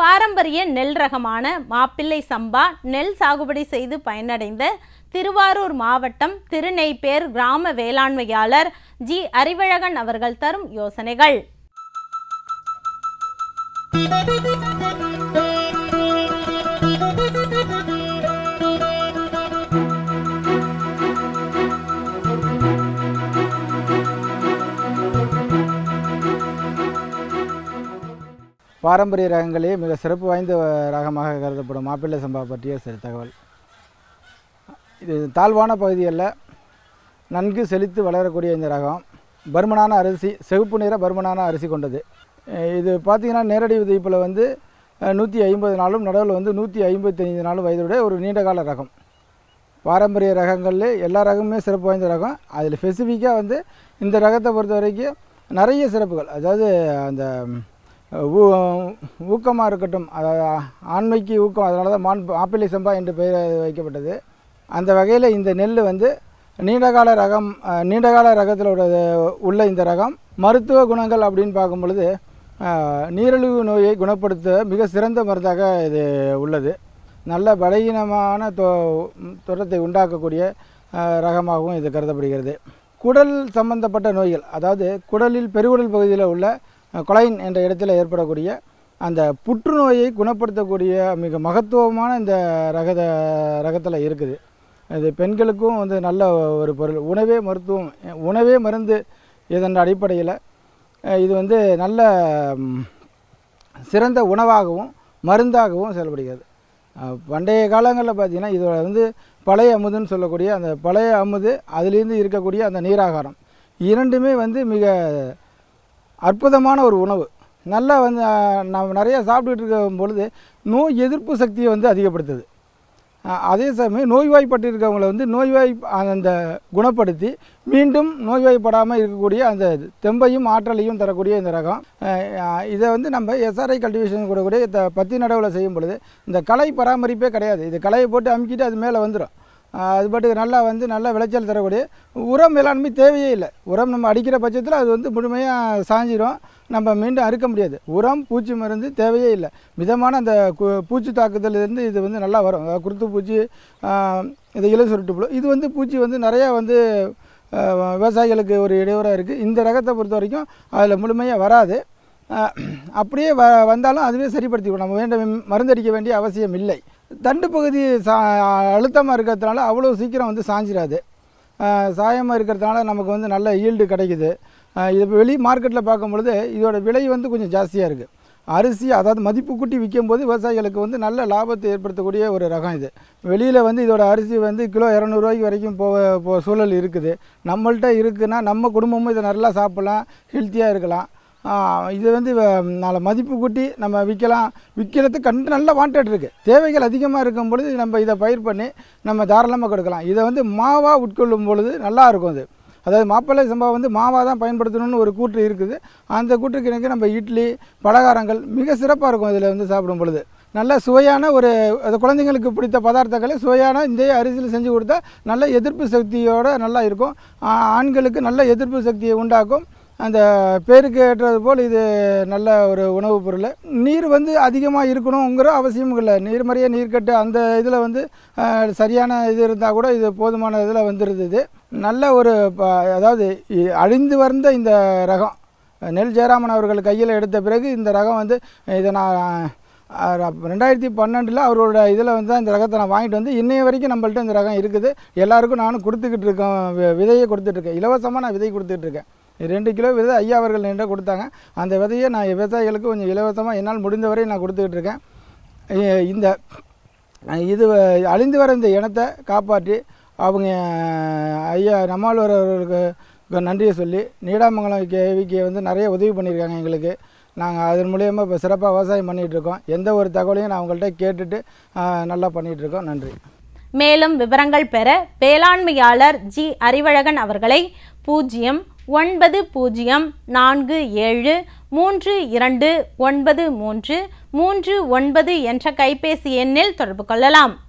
பாரம்பரிய நெல் ரகமான மாப்பிள்ளை சம்பா நெல் சாகுபடி செய்து பயனடைந்த திருவாரூர் மாவட்டம் திருநெய்ப்பேர் கிராம வேளாண்மையாளர் ஜி அறிவழகன் அவர்கள் தரும் யோசனைகள் பாரம்பரிய ரகங்களே மிக சிறப்பு வாய்ந்த ரகமாக கருதப்படும் மாப்பிள்ளை சம்பா பற்றிய சில தகவல் இது தாழ்வான பகுதிகளில் நன்கு செழித்து வளரக்கூடிய இந்த ரகம் பருமனான அரிசி செவப்பு நிற பருமனான அரிசி கொண்டது அஹ் இது பார்த்திங்கன்னா நேரடி விதைப்பில் வந்து நூற்றி ஐம்பது நாளும் நடுவில் வந்து நூற்றி ஐம்பத்தைந்து நாளும் வயதுடைய ஒரு நீண்டகால ரகம் பாரம்பரிய ரகங்கள்ல எல்லா ரகமுமே சிறப்பு வாய்ந்த ரகம் அதில் ஸ்பெசிஃபிக்காக வந்து இந்த ரகத்தை பொறுத்த வரைக்கும் நிறைய சிறப்புகள் அதாவது அந்த ஊக்கமாக இருக்கட்டும் அதாவது ஆண்மைக்கு ஊக்கம் அதனால தான் மான் மாப்பிள்ளை சம்பா என்று பெயர் வைக்கப்பட்டது அந்த வகையில் இந்த நெல் வந்து நீண்டகால ரகம் அஹ், நீண்டகால ரகத்தில் உள்ள உள்ள இந்த ரகம் மருத்துவ குணங்கள் அப்படின்னு பார்க்கும் பொழுது அஹ், நீரிழிவு நோயை குணப்படுத்த மிக சிறந்த மருந்தாக இது உள்ளது நல்ல பலகீனமான தொ தொடத்தை உண்டாக்கக்கூடிய அஹ், ரகமாகவும் இது கருதப்படுகிறது குடல் சம்பந்தப்பட்ட நோய்கள் அதாவது குடலில் பெருகுடல் பகுதியில் உள்ள அஹ், கொலைன் என்ற இடத்துல ஏற்படக்கூடிய அந்த புற்றுநோயை குணப்படுத்தக்கூடிய மிக மகத்துவமான இந்த ரகத ரகத்தில் இருக்குது இது பெண்களுக்கும் வந்து நல்ல ஒரு பொருள் உணவே மருத்துவம் உணவே மருந்து இதன் அடிப்படையில் அஹ், இது வந்து நல்ல ம், சிறந்த உணவாகவும் மருந்தாகவும் செயல்படுகிறது அஹ், பண்டைய காலங்களில் பார்த்தீங்கன்னா இதோட வந்து பழைய அமுதுன்னு சொல்லக்கூடிய அந்த பழைய அமுது அதிலிருந்து இருக்கக்கூடிய அந்த நீராகாரம் இரண்டுமே வந்து மிக அற்புதமான ஒரு உணவு நல்லா வந்து அஹ், நம்ம நிறைய சாப்பிட்டுட்டு இருக்கும் பொழுது நோய் எதிர்ப்பு சக்தியை வந்து அதிகப்படுத்துது அஹ், அதே சமயம் நோய்வாய்ப்பட்டு இருக்கவங்களை வந்து நோய்வாய் அந்த குணப்படுத்தி மீண்டும் நோய்வாய்ப்படாமல் இருக்கக்கூடிய அந்த தெம்பையும் ஆற்றலையும் தரக்கூடிய இந்த ரகம் அஹ், அஹ், இதை வந்து நம்ம எஸ்ஆர்ஐ கல்டிவேஷன் கூடக்கூடிய இந்த பத்தி நடவில் செய்யும் பொழுது இந்த களை பராமரிப்பே கிடையாது இது களையை போட்டு அமுக்கிட்டு அது மேலே வந்துடும் அது பாட்டுக்கு நல்லா வந்து நல்ல விளைச்சல் தரக்கூடிய உரம் மேலாண்மை தேவையே இல்லை உரம் நம்ம அடிக்கிற பட்சத்தில் அது வந்து முழுமையாக சாஞ்சிரும் நம்ம மீண்டும் அறுக்க முடியாது உரம் பூச்சி மருந்து தேவையே இல்லை மிதமான அந்த கு- பூச்சி தாக்குதலிருந்து இது வந்து நல்லா வரும் அதாவது குருத்து பூச்சி ஆஹ், இது இலை சுருட்டு புழு இது வந்து பூச்சி வந்து நிறையா வந்து ஆஹ், விவசாயிகளுக்கு ஒரு இடையூறாக இருக்குது இந்த ரகத்தை பொறுத்த வரைக்கும் அதில் முழுமையாக வராது ஆஹ், அப்படியே வ வந்தாலும் அதுவே சரிப்படுத்திக்கணும் நம்ம வேண்ட மருந்தடிக்க வேண்டிய அவசியம் இல்லை தண்டு பகுதி சா அழுத்தமாக இருக்கிறதுனால அவ்வளோ சீக்கிரம் வந்து சாஞ்சிராது சாயமாக இருக்கிறதுனால நமக்கு வந்து நல்ல ஈல்டு கிடைக்குது ஆஹ் இது வெளி மார்க்கெட்டில் பார்க்கும் பொழுது இதோட விலை வந்து கொஞ்சம் ஜாஸ்தியாக இருக்குது அரிசி அதாவது மதிப்பு கூட்டி விற்கும்போது விவசாயிகளுக்கு வந்து நல்ல லாபத்தை ஏற்படுத்தக்கூடிய ஒரு ரகம் இது வெளியில் வந்து இதோட அரிசி வந்து கிலோ இரநூறுவாய்க்கு வரைக்கும் போக போ சூழல் இருக்குது நம்மள்ட்ட இருக்குன்னா நம்ம குடும்பமும் இதை நல்லா சாப்பிட்லாம் ஹெல்த்தியாக இருக்கலாம் ஆஹ் இது வந்து வ- நல்ல மதிப்பு கூட்டி நம்ம விற்கலாம் விற்கிறதுக்கு கண்டு நல்ல வாண்டட் இருக்குது தேவைகள் அதிகமாக இருக்கும் பொழுது நம்ம இதை பயிர் பண்ணி நம்ம தாராளமாக கொடுக்கலாம் இதை வந்து மாவாக உட்கொள்ளும் பொழுது நல்லா இருக்கும் அது அதாவது மாப்பிள்ளை சம்பா வந்து மாவாக தான் பயன்படுத்தணும்னு ஒரு கூற்று இருக்குது அந்த கூற்றுக்கு எனக்கு நம்ம இட்லி பலகாரங்கள் மிக சிறப்பாக இருக்கும் இதில் வந்து சாப்பிடும் பொழுது நல்ல சுவையான ஒரு அது குழந்தைங்களுக்கு பிடித்த பதார்த்தங்களை சுவையான இந்த அரிசியில் செஞ்சு கொடுத்தா நல்ல எதிர்ப்பு சக்தியோட நல்லா இருக்கும் ஆ- ஆண்களுக்கு நல்ல எதிர்ப்பு சக்தியை உண்டாக்கும் அந்த பேருக்கு ஏற்றது போல் இது நல்ல ஒரு உணவுப் பொருள் நீர் வந்து அதிகமாக இருக்கணுங்கிற அவசியமும் இல்லை நீர்மறைய நீர்க்கட்டு அந்த இதில் வந்து அஹ், சரியான இது இருந்தால் கூட இது போதுமான இதில் வந்துடுது இது நல்ல ஒரு ப- அதாவது இ- அழிந்து வந்த இந்த ரகம் நெல் ஜெயராமன் அவர்கள் கையில் எடுத்த பிறகு இந்த ரகம் வந்து இதை நான் அஹ், ரெண்டாயிரத்தி பன்னெண்டில் அவரோட இதில் வந்து இந்த ரகத்தை நான் வாங்கிட்டு வந்து இன்னைய வரைக்கும் நம்மள்ட்ட இந்த ரகம் இருக்குது எல்லாருக்கும் நானும் கொடுத்துக்கிட்டு இருக்கேன் வி- விதையை கொடுத்துட்ருக்கேன் இலவசமாக நான் விதை கொடுத்துட்டு இருக்கேன் ரெண்டு கிலோ விதை ஐயா அவர்கள் என்கிட்ட கொடுத்தாங்க அந்த விதையை நான் விவசாயிகளுக்கு கொஞ்சம் இலவசமாக என்னால் முடிந்தவரை நான் கொடுத்துக்கிட்டு இருக்கேன் இ- இந்த அஹ், இது வ- அழிந்து வர இந்த இனத்தை காப்பாற்றி அவங்க ஐயா நம்மாழ்வார் அவர்களுக்கு நன்றியை சொல்லி நீடாமங்கலம் கேவிக்கு வந்து நிறைய உதவி பண்ணியிருக்காங்க எங்களுக்கு நாங்கள் அதன் மூலியமாக இப்போ சிறப்பாக விவசாயம் பண்ணிகிட்டு இருக்கோம் எந்த ஒரு தகவலையும் நான் அவங்கள்ட்ட கேட்டுட்டு அஹ், நல்லா பண்ணிகிட்டு இருக்கோம் நன்றி மேலும் விவரங்கள் பெற வேளாண்மையாளர் ஜி அறிவழகன் அவர்களை பூஜ்ஜியம் ஒன்பது பூஜ்ஜியம் நான்கு ஏழு மூன்று இரண்டு ஒன்பது மூன்று மூன்று ஒன்பது என்ற கைபேசி எண்ணில் தொடர்பு கொள்ளலாம்